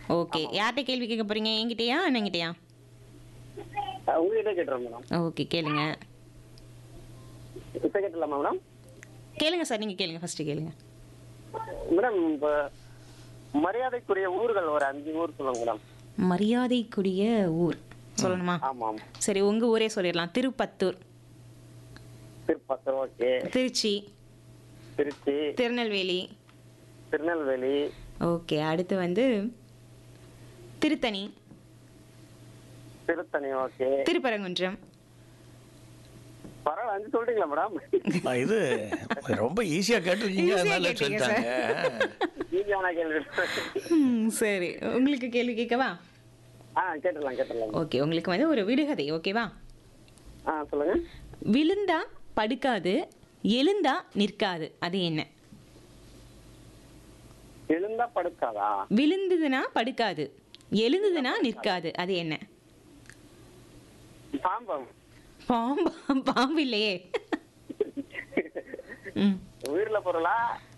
okay யார்கிட்ட கேள்வி கேட்க போறீங்க என்கிட்டயா என்னங்கிட்டயா அஹ் உங்ககிட்ட கேட்டுறேன் மேடம் ஓகே கேளுங்க இப்போ கேட்டலாமா மேடம் கேளுங்க சார் நீங்க கேளுங்க ஃபர்ஸ்ட் கேளுங்க மேடம் இப்போ மரியாதைக்குரிய ஊர்கள் ஒரு அஞ்சு ஊர் சொல்லுங்க மேடம் மரியாதைக்குரிய ஊர் சொல்லணுமா ஆமாம் சரி உங்க ஊரே சொல்லிடலாம் திருப்பத்தூர் திருப்பத்தூர் ஓகே திருச்சி திருச்சி திருநெல்வேலி திருநெல்வேலி ஓகே அடுத்து வந்து திருத்தணி திருத்தணி ஓகே திருப்பரங்குன்றம் பரவாயில்ல அஞ்சு சொல்றீங்களா மேடம் ஆ, இது ரொம்ப ஈஸியா கேட்டிருக்கீங்க Easy ஆ அதனால கேட்டீங்க சொல்லிட்டாங்க ஈஸியான கேள்வி ம், சரி உங்களுக்கு கேள்வி கேட்கவா ஆ கேட்டுடலாம் கேட்டுடலாம் ஓகே உங்களுக்கு வந்து ஒரு விடுகதை ஓகேவா ஆ சொல்லுங்க விழுந்தா படுக்காது எழுந்தா நிற்காது அது என்ன எழுந்தா படுக்காதா விழுந்ததுன்னா படுக்காது எழுந்ததுன்னா நிற்காது அது என்ன பாம்பம் பாம்பு பாம்பு இல்லையே ம் உயிரில பொருளா